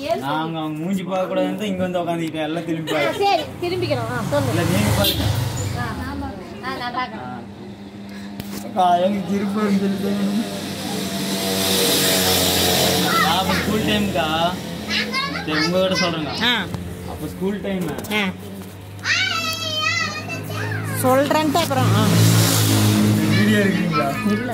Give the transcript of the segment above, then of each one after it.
நாங்க அவங்க மூஞ்சி பார்க்க கூடாதுன்னு இங்க வந்து உட்காந்துக்கிட்டேன் எல்லாம் திரும்பி ஆ, பாரு சரி திரும்பிக்கிறோம் ஆ சொல்லு இல்ல நீங்க பாருங்க ஆ, ஆ, நான் பார்க்கறேன். அக்கா, எனக்கு திரும்ப சொல்லிட்டு அப்ப ஸ்கூல் டைம்க்கா சரி உங்ககிட்ட சொல்றேங்க ஆ அப்ப ஸ்கூல் டைம் ஆ சொல்கிறேன்ட்டு அப்புறம் ஆ வீடியோ இருக்குங்களா இல்லை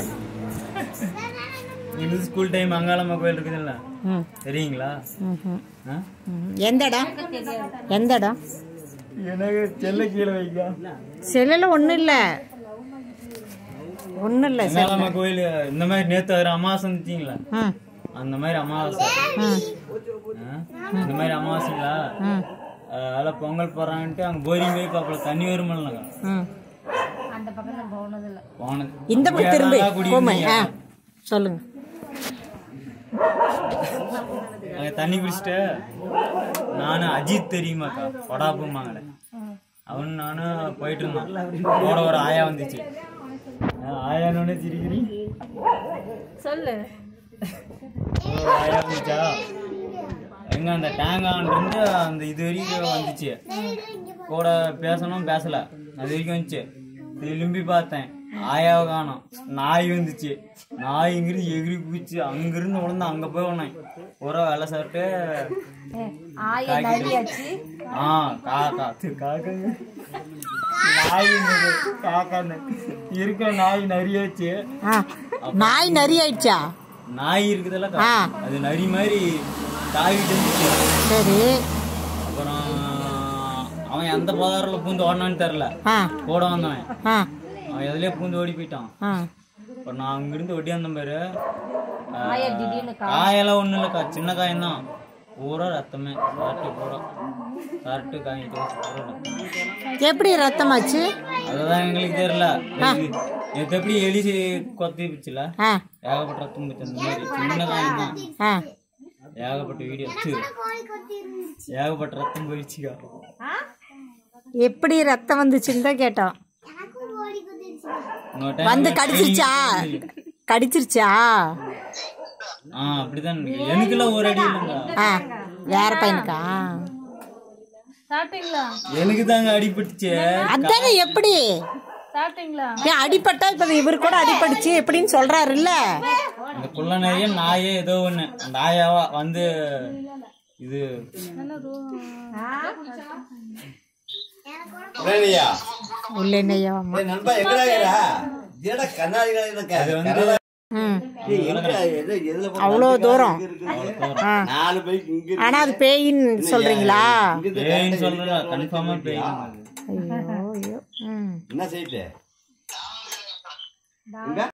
இது ஸ்கூல் டைம் அங்காளம்மா கோயில் இருக்குதுல்ல ம் தெரியுங்களா ம் ஆ? ம். எந்த இடம் எந்த இடம் எனக்கு செல்ல கீழே வைக்கா செல்லில் ஒன்றும் இல்லை ஒன்றும் இல்லை சார் அங்காளம்மா கோயில் இந்த மாதிரி நேத்து ஒரு அமாவாசை வந்துட்டீங்களா ம் அந்த மாதிரி அமாவாசை ம் ஆ? இந்த மாதிரி அமாவாசைங்களா ம் அதெல்லாம் பொங்கல் போடுறாங்கன்ட்டு அங்க போரிங் போய் பாப்பல தண்ணி வருமில்லங்க ம் அந்த பக்கம் நான் போனதில்லை போனது இந்த பக்கம் திரும்பி யாரெல்லாம் குடி போமை வந்தீங்க? ஆ சொல்லுங்க அங்க தண்ணி குடிச்சிட்டு நானும் அஜித் தெரியுமாக்கா கொடாப்புமாங்கல அவன் நானும் போயிட்டு இருந்தான் கூட ஒரு ஆயா வந்துச்சு நான் ஆயானோடனே சிரிக்கிறீ சொல்லு ஒரு ஆயா வந்துச்சா எங்க அந்த டேங்கான் இருந்து அந்த இது வரைக்கும் வந்துச்சு கூட பேசணும் பேசல அது வரைக்கும் வந்துச்சு திரும்பி பார்த்தேன் ஆயாவை காணோம் நாய் வந்துச்சு நாய் இங்கிருந்து எகிரி குதிச்சு அங்கிருந்து விழுந்து அங்க போய் உடனே பூரா வெள்ளை சாப்பிட்டு ஆய நரியாச்சு ஆ காக்கா சி, காக்காங்க நாய் இருந்தது, காக்கா ந- இருக்க நாய் நரியாச்சு ஆ நாய் நரி ஆயிடுச்சா நாய் இருக்குதுல்ல ஆ. அது நரி மாதிரி தாவிட்டு இருந்துச்சு சரி அப்புறம் அவன் எந்த பதாரில் பூந்து ஓடினான்னு தெரில ஆ கூட வந்தவன் ஆ அவன் எதுலயே பூந்து ஓடி போயிட்டான் ஆ இப்போ நான் அங்கிருந்து ஒட்டி வந்த பாரு ஆ, ஆயா திடீர்னு கா- காயெல்லாம் ஒன்றும் இல்லைக்கா சின்ன காயம்தான் பூரா ரத்தமே சாப்பிட்டு பூரா சாப்பிட்டு காயிட்டு பூரா ரத்தம் எப்படி ரத்தமாச்சு அதுதான் எங்களுக்கு தெரியல நேற்று எப்படி எலி கொத்தி பிச்சுல ஆ ஏகப்பட்ட ரத்தம் போச்சு அந்த மாதிரி சின்ன காயம் தான் ஆ ஏகப்பட்ட வீடியோ ஏகப்பட்ட ரத்தம் போயிடுச்சுக்கா எப்படி ரத்தம் வந்துச்சுன்னு தான் கேட்டோம் இன்னொரு time வந்து நான் கடிச்சிருச்சா கடிச்சிருச்சா ஆ அப்படிதான் இருக்கு. எனக்குலாம் ஒரு அடி இல்லைங்க ஆ வேற பையனுக்கா சாப்பிட்டீங்களா எனக்கு தாங்க அடிபட்டுச்சு அதானே எப்படி சாப்பிட்டீங்களா ஏன் அடிபட்டா இப்ப இவர் கூட அடிபட்டுச்சு எப்படின்னு சொல்றாருல்ல அந்த குள்ள நிறைய நாயே ஏதோ ஒண்ணு அந்த ஆயாவா வந்து இது இல்லையா உள்ள என்னையாமா நண்பா எங்கடா இருக்கிறா ஏடா கண்ணாடிகள் இருக்க அது வந்து ம் ஏய், எங்க? எது- எதுல போய் அவ்வளோ தூரம் இருக்கு? ஆ நாலு பைக் இங்க இருக்கு. ஆனா அது பேயின்னு சொல்றீங்களா இங்க இருந்து பேயின்னு சொல்றல கன்ஃபார்மா பேய் ஐயோ ஐயோ ம் என்ன சைட்டு எங்க